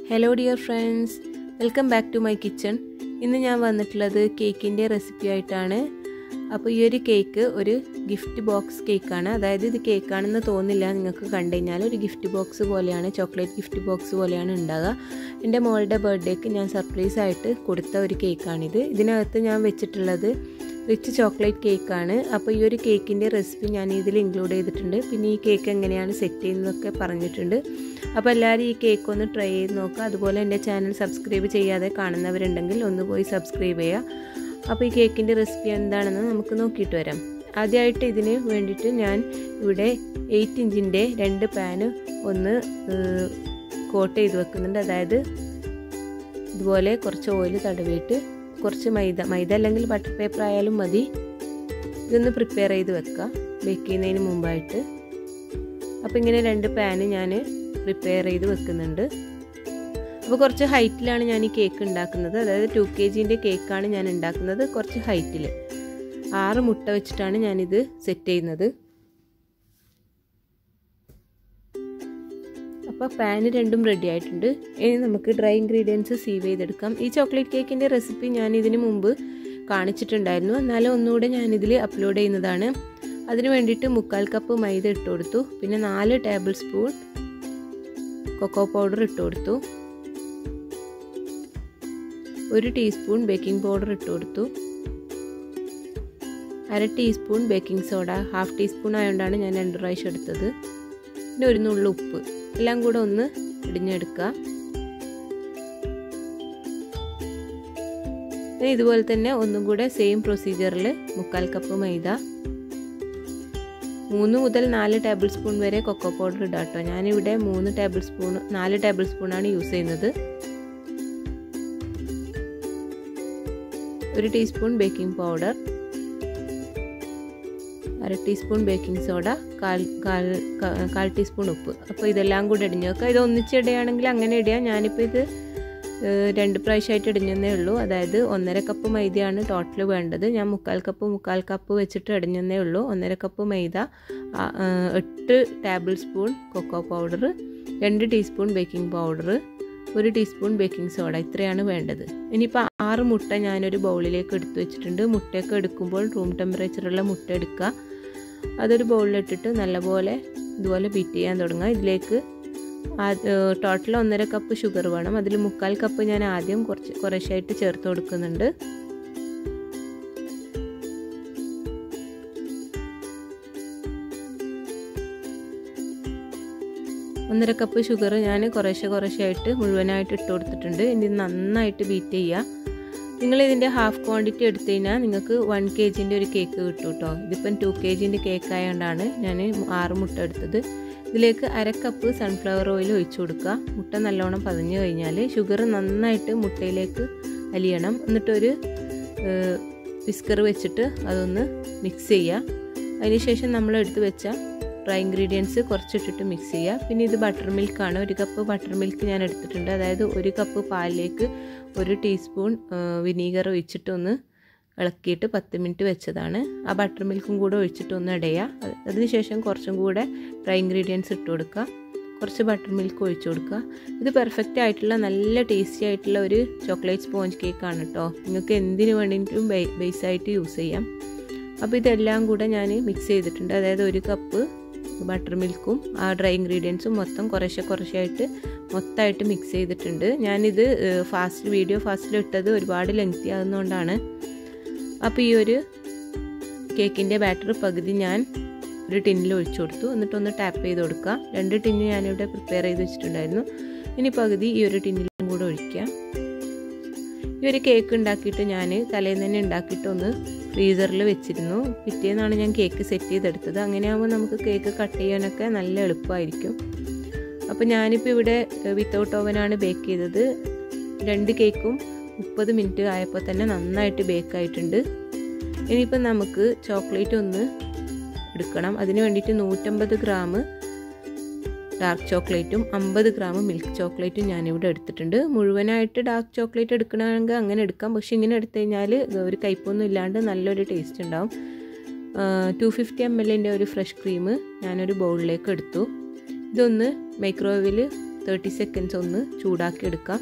hello dear friends welcome back to my kitchen ഇന്ന് ഞാൻ വന്നിട്ടുള്ളത് കേക്കിൻ്റെ റെസിപ്പി ആയിട്ടാണ് അപ്പോൾ ഈ ഒരു കേക്ക് ഒരു ഗിഫ്റ്റ് ബോക്സ് കേക്കാണ് അതായത് ഇത് കേക്കാണെന്ന് തോന്നില്ല നിങ്ങൾക്ക് കണ്ടു കഴിഞ്ഞാൽ ഒരു ഗിഫ്റ്റ് ബോക്സ് പോലെയാണ് ചോക്ലേറ്റ് ഗിഫ്റ്റ് ബോക്സ് പോലെയാണ് ഉണ്ടാകുക എൻ്റെ മോളുടെ ബർത്ത്ഡേക്ക് ഞാൻ സർപ്രൈസ് ആയിട്ട് കൊടുത്ത ഒരു കേക്കാണിത് ഇതിനകത്ത് ഞാൻ വെച്ചിട്ടുള്ളത് റിച്ച് ചോക്ലേറ്റ് കേക്കാണ് അപ്പോൾ ഈ ഒരു കേക്കിൻ്റെ റെസിപ്പി ഞാൻ ഇതിൽ ഇൻക്ലൂഡ് ചെയ്തിട്ടുണ്ട് പിന്നെ ഈ കേക്ക് എങ്ങനെയാണ് സെറ്റ് ചെയ്യുന്നതൊക്കെ പറഞ്ഞിട്ടുണ്ട് അപ്പോൾ എല്ലാവരും ഈ കേക്ക് ഒന്ന് ട്രൈ ചെയ്ത് നോക്കുക അതുപോലെ എൻ്റെ ചാനൽ സബ്സ്ക്രൈബ് ചെയ്യാതെ കാണുന്നവരുണ്ടെങ്കിൽ ഒന്ന് പോയി സബ്സ്ക്രൈബ് ചെയ്യുക അപ്പോൾ ഈ കേക്കിൻ്റെ റെസിപ്പി എന്താണെന്ന് നമുക്ക് നോക്കിയിട്ട് വരാം ആദ്യമായിട്ട് ഇതിന് വേണ്ടിയിട്ട് ഞാൻ ഇവിടെ എയ്റ്റ് ഇഞ്ചിൻ്റെ രണ്ട് പാന് ഒന്ന് കോട്ട് ചെയ്ത് വെക്കുന്നുണ്ട് അതായത് ഇതുപോലെ കുറച്ച് ഓയിൽ തടവിയിട്ട് കുറച്ച് മൈദ മൈദ അല്ലെങ്കിൽ ബട്ടർ പേപ്പർ ആയാലും മതി ഇതൊന്ന് പ്രിപ്പയർ ചെയ്ത് വെക്കുക ബേക്ക് ചെയ്യുന്നതിന് മുമ്പായിട്ട് അപ്പോൾ ഇങ്ങനെ രണ്ട് പാന് ഞാൻ പ്രിപ്പയർ ചെയ്ത് വെക്കുന്നുണ്ട് അപ്പോൾ കുറച്ച് ഹൈറ്റിലാണ് ഞാൻ ഈ കേക്ക് ഉണ്ടാക്കുന്നത് അതായത് ടു കെ ജീൻ്റെ കേക്കാണ് ഞാൻ ഉണ്ടാക്കുന്നത് കുറച്ച് ഹൈറ്റിൽ ആറ് മുട്ട വെച്ചിട്ടാണ് ഞാനിത് സെറ്റ് ചെയ്യുന്നത് അപ്പോൾ പാന് രണ്ടും റെഡി ആയിട്ടുണ്ട് ഇനി നമുക്ക് ഡ്രൈ ഇൻഗ്രീഡിയൻസ് സീവ് ചെയ്തെടുക്കാം ഈ ചോക്ലേറ്റ് കേക്കിൻ്റെ റെസിപ്പി ഞാൻ ഇതിന് മുമ്പ് കാണിച്ചിട്ടുണ്ടായിരുന്നു എന്നാലും ഒന്നുകൂടെ ഞാനിതിൽ അപ്ലോഡ് ചെയ്യുന്നതാണ് അതിന് വേണ്ടിയിട്ട് മുക്കാൽ കപ്പ് മൈദ ഇട്ട് കൊടുത്തു പിന്നെ നാല് ടേബിൾ സ്പൂൺ കൊക്കോ പൗഡർ ഇട്ട് കൊടുത്തു ഒരു ടീസ്പൂൺ ബേക്കിംഗ് പൗഡർ ഇട്ട് കൊടുത്തു അര teaspoon baking soda half teaspoon ആയതുകൊണ്ടാണ് ഞാൻ രണ്ട് പ്രാവശ്യം എടുത്തത് പിന്നെ ഒരു നുള്ളു ഉപ്പ് എല്ലാം കൂടെ ഒന്ന് ഇടിഞ്ഞെടുക്കുക ഇതുപോലെ തന്നെ ഒന്നും കൂടെ സെയിം പ്രൊസീജിയറിൽ മുക്കാൽ കപ്പ് മൈദ മൂന്ന് മുതൽ നാല് ടേബിൾ സ്പൂൺ വരെ കൊക്കോ പൗഡർ ഇടാം കേട്ടോ ഞാനിവിടെ മൂന്ന് ടേബിൾ സ്പൂൺ നാല് ടേബിൾ സ്പൂണാണ് യൂസ് ചെയ്യുന്നത് ഒരു ടീസ്പൂൺ ബേക്കിംഗ് പൗഡർ അര ടീസ്പൂൺ ബേക്കിംഗ് സോഡ കാൽ കാൽ കാൽ ടീസ്പൂൺ ഉപ്പ് അപ്പോൾ ഇതെല്ലാം കൂടെ ഇടിഞ്ഞ് വെക്കുക ഇത് ഒന്നിച്ചിടുകയാണെങ്കിൽ അങ്ങനെ ഇടുക ഞാനിപ്പോൾ ഇത് രണ്ട് പ്രാവശ്യമായിട്ട് ഇടിഞ്ഞതേ ഉള്ളൂ അതായത് ഒന്നര കപ്പ് മൈദയാണ് ടോട്ടൽ വേണ്ടത് ഞാൻ മുക്കാൽ കപ്പ് മുക്കാൽ കപ്പ് വെച്ചിട്ട് ഇടിഞ്ഞതേ ഉള്ളൂ ഒന്നര കപ്പ് മൈദ എട്ട് ടേബിൾ സ്പൂൺ കൊക്കോ പൗഡർ രണ്ട് ടീസ്പൂൺ ബേക്കിംഗ് പൗഡർ ഒരു ടീസ്പൂൺ ബേക്കിംഗ് സോഡ ഇത്രയാണ് വേണ്ടത് ഇനിയിപ്പോൾ ആറ് മുട്ട ഞാനൊരു ബൗളിലേക്ക് എടുത്തു വെച്ചിട്ടുണ്ട് മുട്ടയൊക്കെ എടുക്കുമ്പോൾ റൂം ടെമ്പറേച്ചറുള്ള മുട്ട എടുക്കുക അതൊരു ബൗളിലിട്ടിട്ട് നല്ലപോലെ ഇതുപോലെ ബീറ്റ് ചെയ്യാൻ തുടങ്ങുക ഇതിലേക്ക് ടോട്ടൽ ഒന്നര കപ്പ് ഷുഗർ വേണം അതിൽ മുക്കാൽ കപ്പ് ഞാൻ ആദ്യം കുറച്ച് കുറേശ്ശായിട്ട് ചേർത്ത് കൊടുക്കുന്നുണ്ട് ഒന്നര കപ്പ് ഷുഗർ ഞാൻ കുറേശ്ശെ കുറേശ്ശായിട്ട് മുഴുവനായിട്ട് ഇട്ട് കൊടുത്തിട്ടുണ്ട് ഇനി നന്നായിട്ട് ബീറ്റ് ചെയ്യുക നിങ്ങൾ ഇതിൻ്റെ ഹാഫ് ക്വാണ്ടിറ്റി എടുത്തു കഴിഞ്ഞാൽ നിങ്ങൾക്ക് വൺ കെ ജിൻ്റെ ഒരു കേക്ക് കിട്ടും കേട്ടോ ഇതിപ്പം ടു കെ ജിൻ്റെ കേക്ക് ആയതുകൊണ്ടാണ് ഞാൻ ആറ് മുട്ട എടുത്തത് ഇതിലേക്ക് അര കപ്പ് സൺഫ്ലവർ ഓയിൽ ഒഴിച്ചു കൊടുക്കുക മുട്ട നല്ലോണം പതഞ്ഞു കഴിഞ്ഞാൽ ഷുഗർ നന്നായിട്ട് മുട്ടയിലേക്ക് അലിയണം എന്നിട്ടൊരു വിസ്കർ വെച്ചിട്ട് അതൊന്ന് മിക്സ് ചെയ്യുക അതിനുശേഷം നമ്മൾ എടുത്ത് വെച്ച ഡ്രൈ ഇൻഗ്രീഡിയൻസ് കുറച്ചിട്ടിട്ട് മിക്സ് ചെയ്യുക പിന്നെ ഇത് ബട്ടർ മിൽക്കാണ് ഒരു കപ്പ് ബട്ടർ മിൽക്ക് ഞാൻ എടുത്തിട്ടുണ്ട് അതായത് ഒരു കപ്പ് പാലിലേക്ക് ഒരു ടീസ്പൂൺ വിനീഗർ ഒഴിച്ചിട്ടൊന്ന് ഇളക്കിയിട്ട് പത്ത് മിനിറ്റ് വെച്ചതാണ് ആ ബട്ടർ മിൽക്കും കൂടെ ഒഴിച്ചിട്ട് ഒന്ന് ഇടയുക അതിനുശേഷം കുറച്ചും കൂടെ ഡ്രൈ ഇൻഗ്രീഡിയൻസ് ഇട്ട് കൊടുക്കുക കുറച്ച് ബട്ടർ മിൽക്ക് ഒഴിച്ചു കൊടുക്കുക ഇത് പെർഫെക്റ്റ് ആയിട്ടുള്ള നല്ല ടേസ്റ്റി ആയിട്ടുള്ള ഒരു ചോക്ലേറ്റ് സ്പോഞ്ച് കേക്കാണ് കേട്ടോ നിങ്ങൾക്ക് എന്തിനു വേണ്ടിയിട്ടും ബേസായിട്ട് യൂസ് ചെയ്യാം അപ്പോൾ ഇതെല്ലാം കൂടെ ഞാൻ മിക്സ് ചെയ്തിട്ടുണ്ട് അതായത് ഒരു കപ്പ് ബട്ടർ മിൽക്കും ആ ഡ്രൈ ഇൻഗ്രീഡിയൻസും മൊത്തം കുറേശ്ശെ കുറേശ്ശായിട്ട് മൊത്തമായിട്ട് മിക്സ് ചെയ്തിട്ടുണ്ട് ഞാനിത് ഫാസ്റ്റ് വീഡിയോ ഫാസ്റ്റിൽ ഇട്ടത് ഒരുപാട് ലെങ്തി ആകുന്നതുകൊണ്ടാണ് അപ്പോൾ ഈ ഒരു കേക്കിൻ്റെ ബാറ്റർ പകുതി ഞാൻ ഒരു ടിന്നിൽ ഒഴിച്ചു കൊടുത്തു എന്നിട്ടൊന്ന് ടാപ്പ് ചെയ്ത് കൊടുക്കുക രണ്ട് ടിന്ന് ഞാനിവിടെ പ്രിപ്പയർ ചെയ്ത് വെച്ചിട്ടുണ്ടായിരുന്നു ഇനി പകുതി ഈ ഒരു ടിന്നിലും കൂടെ ഒഴിക്കുക ഈ ഒരു കേക്ക് ഉണ്ടാക്കിയിട്ട് ഞാൻ തലേന്ന് തന്നെ ഉണ്ടാക്കിയിട്ട് ഒന്ന് ഫ്രീസറിൽ വെച്ചിരുന്നു പിറ്റേന്നാണ് ഞാൻ കേക്ക് സെറ്റ് ചെയ്തെടുത്തത് അങ്ങനെയാകുമ്പോൾ നമുക്ക് കേക്ക് കട്ട് ചെയ്യാനൊക്കെ നല്ല എളുപ്പമായിരിക്കും അപ്പോൾ ഞാനിപ്പോൾ ഇവിടെ വിത്തൗട്ട് ഓവനാണ് ബേക്ക് ചെയ്തത് രണ്ട് കേക്കും മുപ്പത് മിനിറ്റ് ആയപ്പോൾ തന്നെ നന്നായിട്ട് ബേക്ക് ആയിട്ടുണ്ട് ഇനിയിപ്പോൾ നമുക്ക് ചോക്ലേറ്റ് ഒന്ന് എടുക്കണം അതിന് വേണ്ടിയിട്ട് നൂറ്റമ്പത് ഗ്രാം ഡാർക്ക് ചോക്ലേറ്റും അമ്പത് ഗ്രാം മിൽക്ക് ചോക്ലേറ്റും ഞാനിവിടെ എടുത്തിട്ടുണ്ട് മുഴുവനായിട്ട് ഡാർക്ക് ചോക്ലേറ്റ് എടുക്കണമെങ്കിൽ അങ്ങനെ എടുക്കാം പക്ഷെ ഇങ്ങനെ എടുത്തു കഴിഞ്ഞാൽ ഒരു കയ്പൊന്നും ഇല്ലാണ്ട് നല്ലൊരു ടേസ്റ്റ് ഉണ്ടാവും ടു ഫിഫ്റ്റി എം എല്ലിൻ്റെ ഒരു ഫ്രഷ് ക്രീം ഞാനൊരു ബൗളിലേക്ക് എടുത്തു ഇതൊന്ന് മൈക്രോവേവിൽ തേർട്ടി സെക്കൻഡ്സ് ഒന്ന് ചൂടാക്കി എടുക്കാം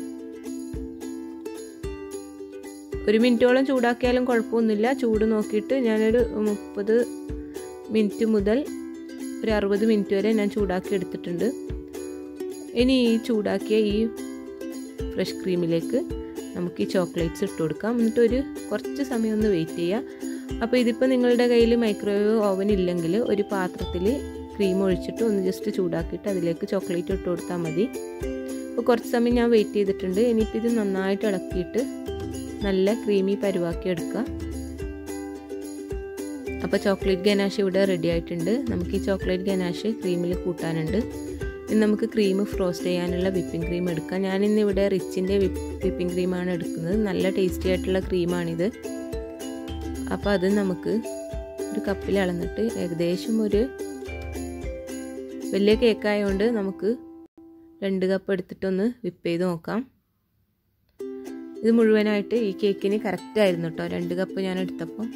ഒരു മിനിറ്റോളം ചൂടാക്കിയാലും കുഴപ്പമൊന്നുമില്ല ചൂട് നോക്കിയിട്ട് ഞാനൊരു മുപ്പത് മിനിറ്റ് മുതൽ ഒരു അറുപത് മിനിറ്റ് വരെ ഞാൻ ചൂടാക്കി എടുത്തിട്ടുണ്ട് ഇനി ഈ ചൂടാക്കിയ ഈ ഫ്രഷ് ക്രീമിലേക്ക് നമുക്ക് ഈ ചോക്ലേറ്റ്സ് ഇട്ട് കൊടുക്കാം എന്നിട്ട് ഒരു കുറച്ച് സമയം ഒന്ന് വെയിറ്റ് ചെയ്യുക അപ്പോൾ ഇതിപ്പോൾ നിങ്ങളുടെ കയ്യിൽ മൈക്രോവേവ് ഓവൻ ഇല്ലെങ്കിൽ ഒരു പാത്രത്തിൽ ക്രീം ഒഴിച്ചിട്ട് ഒന്ന് ജസ്റ്റ് ചൂടാക്കിയിട്ട് അതിലേക്ക് ചോക്ലേറ്റ് ഇട്ട് കൊടുത്താൽ മതി അപ്പോൾ കുറച്ച് സമയം ഞാൻ വെയിറ്റ് ചെയ്തിട്ടുണ്ട് ഇനിയിപ്പോൾ ഇത് നന്നായിട്ട് ഇളക്കിയിട്ട് നല്ല ക്രീമി പരുവാക്കി എടുക്കുക അപ്പോൾ ചോക്ലേറ്റ് ഗനാഷ് ഇവിടെ റെഡി ആയിട്ടുണ്ട് നമുക്ക് ഈ ചോക്ലേറ്റ് ഗനാഷ് ക്രീമിൽ കൂട്ടാനുണ്ട് ഇനി നമുക്ക് ക്രീം ഫ്രോസ്റ്റ് ചെയ്യാനുള്ള വിപ്പിംഗ് ക്രീം എടുക്കാം ഞാനിന്ന് ഇവിടെ റിച്ചിൻ്റെ വിപ്പിംഗ് ക്രീമാണ് എടുക്കുന്നത് നല്ല ടേസ്റ്റി ആയിട്ടുള്ള ക്രീമാണിത് അപ്പോൾ അത് നമുക്ക് ഒരു കപ്പിൽ അളന്നിട്ട് ഏകദേശം ഒരു വലിയ കേക്കായതുകൊണ്ട് നമുക്ക് രണ്ട് കപ്പ് എടുത്തിട്ടൊന്ന് വിപ്പ് ചെയ്ത് നോക്കാം ഇത് മുഴുവനായിട്ട് ഈ കേക്കിന് കറക്റ്റ് ആയിരുന്നു കേട്ടോ രണ്ട് കപ്പ് ഞാൻ എടുത്തപ്പോൾ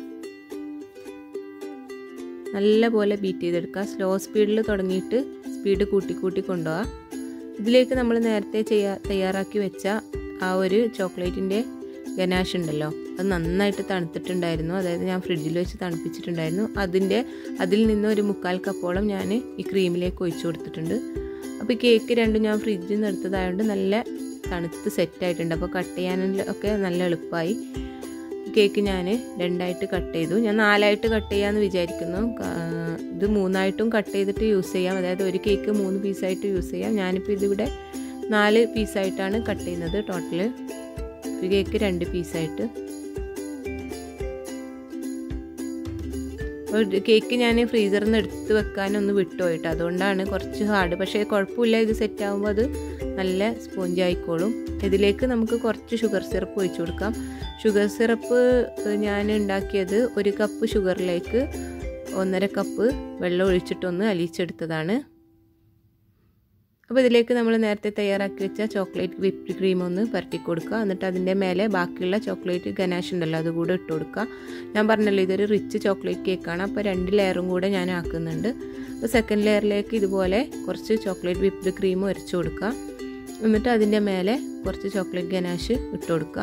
നല്ല പോലെ ബീറ്റ് ചെയ്തെടുക്കുക സ്ലോ സ്പീഡിൽ തുടങ്ങിയിട്ട് സ്പീഡ് കൂട്ടി കൂട്ടി കൊണ്ടുപോകാം ഇതിലേക്ക് നമ്മൾ നേരത്തെ ചെയ്യാ തയ്യാറാക്കി വെച്ച ആ ഒരു ചോക്ലേറ്റിൻ്റെ ഗനാഷ് ഉണ്ടല്ലോ അത് നന്നായിട്ട് തണുത്തിട്ടുണ്ടായിരുന്നു അതായത് ഞാൻ ഫ്രിഡ്ജിൽ വെച്ച് തണുപ്പിച്ചിട്ടുണ്ടായിരുന്നു അതിൻ്റെ അതിൽ നിന്ന് ഒരു മുക്കാൽ കപ്പോളം ഞാൻ ഈ ക്രീമിലേക്ക് ഒഴിച്ചു കൊടുത്തിട്ടുണ്ട് അപ്പോൾ ഈ കേക്ക് രണ്ടും ഞാൻ ഫ്രിഡ്ജിൽ നിന്ന് എടുത്തതായതുകൊണ്ട് നല്ല തണുത്ത് സെറ്റായിട്ടുണ്ട് അപ്പോൾ കട്ട് ചെയ്യാനൊക്കെ നല്ല എളുപ്പമായി കേക്ക് ഞാൻ രണ്ടായിട്ട് കട്ട് ചെയ്തു ഞാൻ നാലായിട്ട് കട്ട് ചെയ്യാമെന്ന് വിചാരിക്കുന്നു ഇത് മൂന്നായിട്ടും കട്ട് ചെയ്തിട്ട് യൂസ് ചെയ്യാം അതായത് ഒരു കേക്ക് മൂന്ന് പീസായിട്ട് യൂസ് ചെയ്യാം ഞാനിപ്പോൾ ഇതിവിടെ നാല് പീസായിട്ടാണ് കട്ട് ചെയ്യുന്നത് ടോട്ടൽ ഒരു കേക്ക് രണ്ട് പീസായിട്ട് കേക്ക് ഞാൻ ഫ്രീസറിൽ നിന്ന് എടുത്ത് വെക്കാനൊന്ന് വിട്ടുപോയിട്ട് അതുകൊണ്ടാണ് കുറച്ച് ഹാർഡ് പക്ഷേ കുഴപ്പമില്ല ഇത് സെറ്റ് ആകുമ്പോൾ അത് നല്ല സ്പോഞ്ച് ആയിക്കോളും ഇതിലേക്ക് നമുക്ക് കുറച്ച് ഷുഗർ സിറപ്പ് ഒഴിച്ചു കൊടുക്കാം ഷുഗർ സിറപ്പ് ഞാൻ ഉണ്ടാക്കിയത് ഒരു കപ്പ് ഷുഗറിലേക്ക് ഒന്നര കപ്പ് വെള്ളം ഒഴിച്ചിട്ടൊന്ന് അലിയിച്ചെടുത്തതാണ് അപ്പോൾ ഇതിലേക്ക് നമ്മൾ നേരത്തെ തയ്യാറാക്കി വെച്ച ചോക്ലേറ്റ് വിപ്പ് ക്രീം ഒന്ന് പരട്ടി കൊടുക്കുക എന്നിട്ട് അതിൻ്റെ മേലെ ബാക്കിയുള്ള ചോക്ലേറ്റ് ഗനാഷ് ഉണ്ടല്ലോ അതുകൂടെ ഇട്ട് കൊടുക്കുക ഞാൻ പറഞ്ഞല്ലോ ഇതൊരു റിച്ച് ചോക്ലേറ്റ് കേക്കാണ് അപ്പോൾ രണ്ട് ലെയറും കൂടെ ഞാൻ ആക്കുന്നുണ്ട് അപ്പോൾ സെക്കൻഡ് ലെയറിലേക്ക് ഇതുപോലെ കുറച്ച് ചോക്ലേറ്റ് വിപ്ഡ് ക്രീം ഉരച്ചു കൊടുക്കുക എന്നിട്ട് അതിൻ്റെ മേലെ കുറച്ച് ചോക്ലേറ്റ് ഗനാഷ് ഇട്ട് കൊടുക്കുക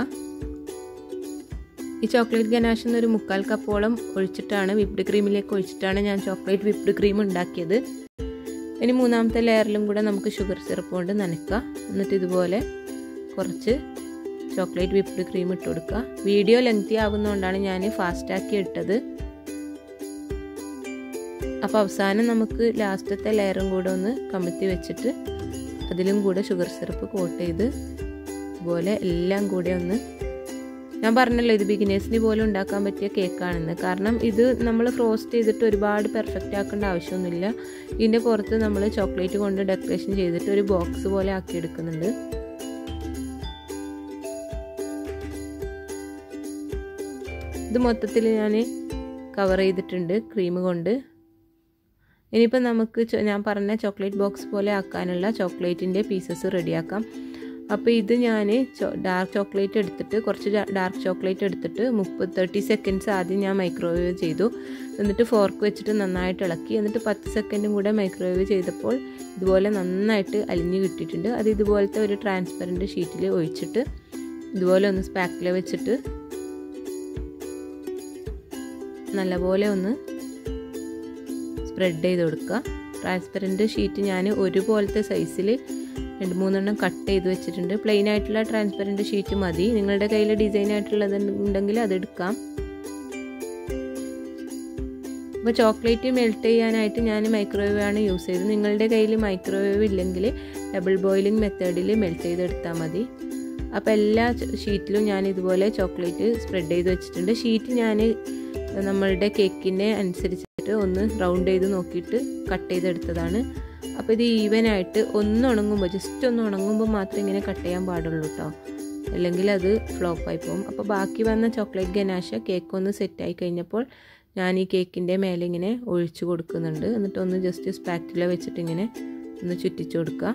ഈ ചോക്ലേറ്റ് ഗനാഷ് എന്നൊരു മുക്കാൽ കപ്പോളം ഒഴിച്ചിട്ടാണ് വിപ്ഡ് ക്രീമിലേക്ക് ഒഴിച്ചിട്ടാണ് ഞാൻ ചോക്ലേറ്റ് വിപ്ഡ് ക്രീം ഉണ്ടാക്കിയത് ഇനി മൂന്നാമത്തെ ലെയറിലും കൂടെ നമുക്ക് ഷുഗർ സിറപ്പ് കൊണ്ട് നനയ്ക്കുക എന്നിട്ട് ഇതുപോലെ കുറച്ച് ചോക്ലേറ്റ് വിപ്ഡ് ക്രീം ഇട്ട് കൊടുക്കുക വീഡിയോ ലെങ്തി ആവുന്നതുകൊണ്ടാണ് ഞാൻ ഫാസ്റ്റാക്കി ഇട്ടത് അപ്പോൾ അവസാനം നമുക്ക് ലാസ്റ്റത്തെ ലെയറും കൂടെ ഒന്ന് കമഴ്ത്തി വെച്ചിട്ട് അതിലും കൂടെ ഷുഗർ സിറപ്പ് കോട്ട് ചെയ്ത് ഇതുപോലെ എല്ലാം കൂടെ ഒന്ന് ഞാൻ പറഞ്ഞല്ലോ ഇത് ബിഗിനേഴ്സിന് പോലും ഉണ്ടാക്കാൻ പറ്റിയ കേക്കാണെന്ന് കാരണം ഇത് നമ്മൾ ഫ്രോസ്റ്റ് ചെയ്തിട്ട് ഒരുപാട് പെർഫെക്റ്റ് ആക്കേണ്ട ആവശ്യമൊന്നുമില്ല ഇതിൻ്റെ പുറത്ത് നമ്മൾ ചോക്ലേറ്റ് കൊണ്ട് ഡെക്കറേഷൻ ചെയ്തിട്ട് ഒരു ബോക്സ് പോലെ ആക്കി എടുക്കുന്നുണ്ട് ഇത് മൊത്തത്തിൽ ഞാൻ കവർ ചെയ്തിട്ടുണ്ട് ക്രീം കൊണ്ട് ഇനിയിപ്പോൾ നമുക്ക് ഞാൻ പറഞ്ഞ ചോക്ലേറ്റ് ബോക്സ് പോലെ ആക്കാനുള്ള ചോക്ലേറ്റിൻ്റെ പീസസ് റെഡിയാക്കാം അപ്പോൾ ഇത് ഞാൻ ഡാർക്ക് ചോക്ലേറ്റ് എടുത്തിട്ട് കുറച്ച് ഡാർക്ക് ചോക്ലേറ്റ് എടുത്തിട്ട് മുപ്പത് തേർട്ടി സെക്കൻഡ്സ് ആദ്യം ഞാൻ മൈക്രോവേവ് ചെയ്തു എന്നിട്ട് ഫോർക്ക് വെച്ചിട്ട് നന്നായിട്ട് ഇളക്കി എന്നിട്ട് പത്ത് സെക്കൻഡും കൂടെ മൈക്രോവേവ് ചെയ്തപ്പോൾ ഇതുപോലെ നന്നായിട്ട് അലിഞ്ഞ് കിട്ടിയിട്ടുണ്ട് അത് ഇതുപോലത്തെ ഒരു ട്രാൻസ്പെറൻറ്റ് ഷീറ്റിൽ ഒഴിച്ചിട്ട് ഇതുപോലെ ഒന്ന് സ്പാക്കിൽ വെച്ചിട്ട് നല്ലപോലെ ഒന്ന് സ്പ്രെഡ് ചെയ്ത് കൊടുക്കുക ട്രാൻസ്പെറൻറ്റ് ഷീറ്റ് ഞാൻ ഒരുപോലത്തെ സൈസിൽ രണ്ട് മൂന്നെണ്ണം കട്ട് ചെയ്ത് വെച്ചിട്ടുണ്ട് പ്ലെയിൻ ആയിട്ടുള്ള ട്രാൻസ്പെറൻറ്റ് ഷീറ്റ് മതി നിങ്ങളുടെ കയ്യിൽ ഡിസൈൻ ആയിട്ടുള്ളത് ഉണ്ടെങ്കിൽ അതെടുക്കാം അപ്പോൾ ചോക്ലേറ്റ് മെൽറ്റ് ചെയ്യാനായിട്ട് ഞാൻ മൈക്രോവേവ് ആണ് യൂസ് ചെയ്തത് നിങ്ങളുടെ കയ്യിൽ മൈക്രോവേവ് ഇല്ലെങ്കിൽ ഡബിൾ ബോയിലിംഗ് മെത്തേഡിൽ മെൽറ്റ് ചെയ്തെടുത്താൽ മതി അപ്പോൾ എല്ലാ ഷീറ്റിലും ഞാൻ ഇതുപോലെ ചോക്ലേറ്റ് സ്പ്രെഡ് ചെയ്ത് വെച്ചിട്ടുണ്ട് ഷീറ്റ് ഞാൻ നമ്മളുടെ കേക്കിനെ അനുസരിച്ചിട്ട് ഒന്ന് റൗണ്ട് ചെയ്ത് നോക്കിയിട്ട് കട്ട് ചെയ്തെടുത്തതാണ് അപ്പോൾ ഇത് ഈവനായിട്ട് ഒന്ന് ഉണങ്ങുമ്പോൾ ജസ്റ്റ് ഒന്ന് ഉണങ്ങുമ്പോൾ മാത്രമേ ഇങ്ങനെ കട്ട് ചെയ്യാൻ പാടുള്ളൂ കേട്ടോ അല്ലെങ്കിൽ അത് ഫ്ലോപ്പായി പോകും അപ്പോൾ ബാക്കി വന്ന ചോക്ലേറ്റ് ഗനാശ കേക്ക് ഒന്ന് സെറ്റായി കഴിഞ്ഞപ്പോൾ ഞാൻ ഈ കേക്കിൻ്റെ മേലെ ഇങ്ങനെ ഒഴിച്ചു കൊടുക്കുന്നുണ്ട് എന്നിട്ട് ഒന്ന് ജസ്റ്റ് സ്പാറ്റില വെച്ചിട്ട് ഇങ്ങനെ ഒന്ന് ചുറ്റിച്ചു കൊടുക്കുക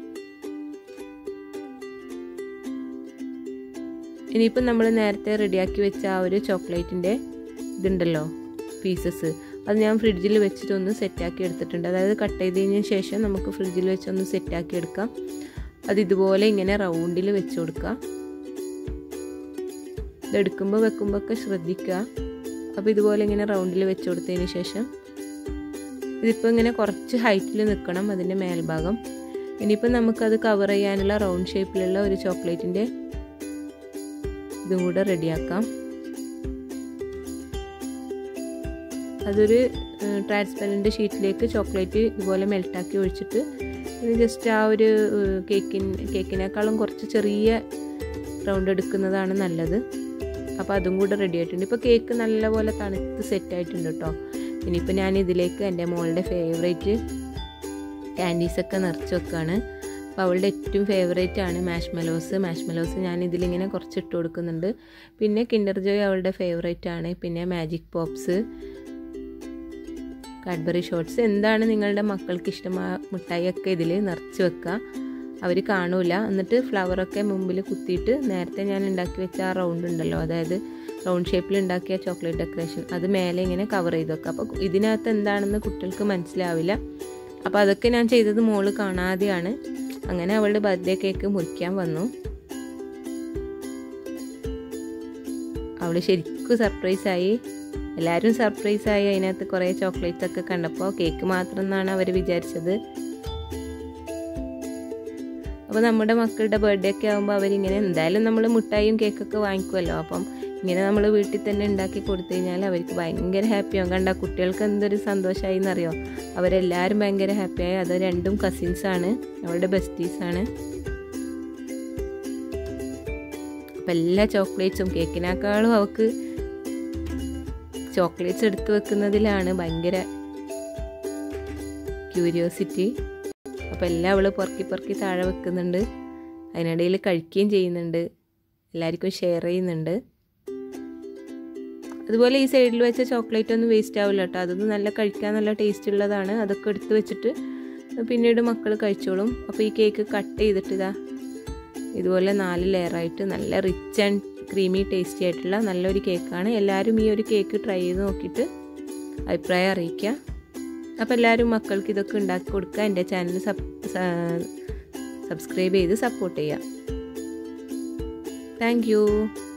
ഇനിയിപ്പം നമ്മൾ നേരത്തെ റെഡിയാക്കി വെച്ച ആ ഒരു ചോക്ലേറ്റിൻ്റെ ഇതുണ്ടല്ലോ പീസസ് അത് ഞാൻ ഫ്രിഡ്ജിൽ വെച്ചിട്ട് ഒന്ന് സെറ്റാക്കി എടുത്തിട്ടുണ്ട് അതായത് കട്ട് ചെയ്തതിന് ശേഷം നമുക്ക് ഫ്രിഡ്ജിൽ വെച്ച് ഒന്ന് സെറ്റാക്കി എടുക്കാം അത് ഇതുപോലെ ഇങ്ങനെ റൗണ്ടിൽ വെച്ച് കൊടുക്കുക ഇതെടുക്കുമ്പോൾ വെക്കുമ്പോൾ ഒക്കെ ശ്രദ്ധിക്കുക അപ്പോൾ ഇതുപോലെ ഇങ്ങനെ റൗണ്ടിൽ വെച്ച് കൊടുത്തതിന് ശേഷം ഇതിപ്പോൾ ഇങ്ങനെ കുറച്ച് ഹൈറ്റിൽ നിൽക്കണം അതിൻ്റെ മേൽഭാഗം ഇനിയിപ്പോൾ നമുക്കത് കവർ ചെയ്യാനുള്ള റൗണ്ട് ഷേപ്പിലുള്ള ഒരു ചോക്ലേറ്റിൻ്റെ ഇതും കൂടെ റെഡിയാക്കാം അതൊരു ട്രാൻസ്പെറൻറ്റ് ഷീറ്റിലേക്ക് ചോക്ലേറ്റ് ഇതുപോലെ മെൽട്ടാക്കി ഒഴിച്ചിട്ട് ഇത് ജസ്റ്റ് ആ ഒരു കേക്കിൻ കേക്കിനേക്കാളും കുറച്ച് ചെറിയ റൗണ്ട് എടുക്കുന്നതാണ് നല്ലത് അപ്പോൾ അതും കൂടെ റെഡി ആയിട്ടുണ്ട് ഇപ്പോൾ കേക്ക് നല്ലപോലെ തണുത്ത് സെറ്റ് ആയിട്ടുണ്ട് കേട്ടോ ഇനിയിപ്പോൾ ഞാൻ ഇതിലേക്ക് എൻ്റെ മോളുടെ ഫേവറേറ്റ് ക്യാൻഡീസൊക്കെ നിറച്ച് വെക്കുകയാണ് അപ്പോൾ അവളുടെ ഏറ്റവും ഫേവറേറ്റ് ആണ് മാഷ് മെലോസ് മാഷ് മെലോസ് ഞാൻ ഇതിലിങ്ങനെ കുറച്ച് ഇട്ട് കൊടുക്കുന്നുണ്ട് പിന്നെ കിൻഡർ ജോയ് അവളുടെ ഫേവറേറ്റ് ആണ് പിന്നെ മാജിക് പോപ്സ് കാഡ്ബറി ഷോർട്സ് എന്താണ് നിങ്ങളുടെ മക്കൾക്ക് ഇഷ്ടമായ മിഠായിയൊക്കെ ഇതിൽ നിറച്ച് വെക്കുക അവർ കാണൂല എന്നിട്ട് ഫ്ലവറൊക്കെ മുമ്പിൽ കുത്തിയിട്ട് നേരത്തെ ഞാൻ ഉണ്ടാക്കി വെച്ച ആ റൗണ്ട് ഉണ്ടല്ലോ അതായത് റൗണ്ട് ഷേപ്പിൽ ഉണ്ടാക്കിയ ചോക്ലേറ്റ് ഡെക്കറേഷൻ അത് മേലെ ഇങ്ങനെ കവർ ചെയ്ത് വെക്കുക അപ്പോൾ ഇതിനകത്ത് എന്താണെന്ന് കുട്ടികൾക്ക് മനസ്സിലാവില്ല അപ്പോൾ അതൊക്കെ ഞാൻ ചെയ്തത് മോള് കാണാതെയാണ് അങ്ങനെ അവളുടെ ബർത്ത്ഡേ കേക്ക് മുറിക്കാൻ വന്നു അവൾ ശരിക്കും സർപ്രൈസായി എല്ലാവരും സർപ്രൈസായി അതിനകത്ത് കുറേ ചോക്ലേറ്റ്സ് ഒക്കെ കണ്ടപ്പോൾ കേക്ക് മാത്രം എന്നാണ് അവർ വിചാരിച്ചത് അപ്പോൾ നമ്മുടെ മക്കളുടെ ബർത്ത്ഡേ ഒക്കെ ആകുമ്പോൾ അവരിങ്ങനെ എന്തായാലും നമ്മൾ മിഠായിയും കേക്കൊക്കെ വാങ്ങിക്കുമല്ലോ അപ്പം ഇങ്ങനെ നമ്മൾ വീട്ടിൽ തന്നെ ഉണ്ടാക്കി കൊടുത്തു കഴിഞ്ഞാൽ അവർക്ക് ഭയങ്കര ഹാപ്പിയാവും കണ്ട കുട്ടികൾക്ക് എന്തൊരു സന്തോഷമായി എന്നറിയോ അവരെല്ലാവരും ഭയങ്കര ഹാപ്പിയായി അത് രണ്ടും കസിൻസാണ് അവളുടെ ബെസ്റ്റീസാണ് അപ്പം എല്ലാ ചോക്ലേറ്റ്സും കേക്കിനേക്കാളും അവൾക്ക് ചോക്ലേറ്റ്സ് എടുത്തു വെക്കുന്നതിലാണ് ഭയങ്കര ക്യൂരിയോസിറ്റി അപ്പോൾ എല്ലാം അവൾ പൊറുക്കി പൊറുക്കി താഴെ വെക്കുന്നുണ്ട് അതിനിടയിൽ കഴിക്കുകയും ചെയ്യുന്നുണ്ട് എല്ലാവർക്കും ഷെയർ ചെയ്യുന്നുണ്ട് അതുപോലെ ഈ സൈഡിൽ വെച്ച ചോക്ലേറ്റ് ഒന്നും വേസ്റ്റ് ആവില്ല കേട്ടോ അതൊന്നും നല്ല കഴിക്കാൻ നല്ല ടേസ്റ്റ് ഉള്ളതാണ് അതൊക്കെ എടുത്ത് വെച്ചിട്ട് പിന്നീട് മക്കൾ കഴിച്ചോളും അപ്പോൾ ഈ കേക്ക് കട്ട് ചെയ്തിട്ട് ഇതാ ഇതുപോലെ നാല് ലെയറായിട്ട് നല്ല റിച്ച് ആൻഡ് ക്രീമി ടേസ്റ്റി ആയിട്ടുള്ള നല്ലൊരു കേക്കാണ് എല്ലാവരും ഈ ഒരു കേക്ക് ട്രൈ ചെയ്ത് നോക്കിയിട്ട് അഭിപ്രായം അറിയിക്കുക അപ്പോൾ എല്ലാവരും മക്കൾക്ക് ഇതൊക്കെ ഉണ്ടാക്കി കൊടുക്കുക എൻ്റെ ചാനൽ സബ്സ്ക്രൈബ് ചെയ്ത് സപ്പോർട്ട് ചെയ്യുക താങ്ക്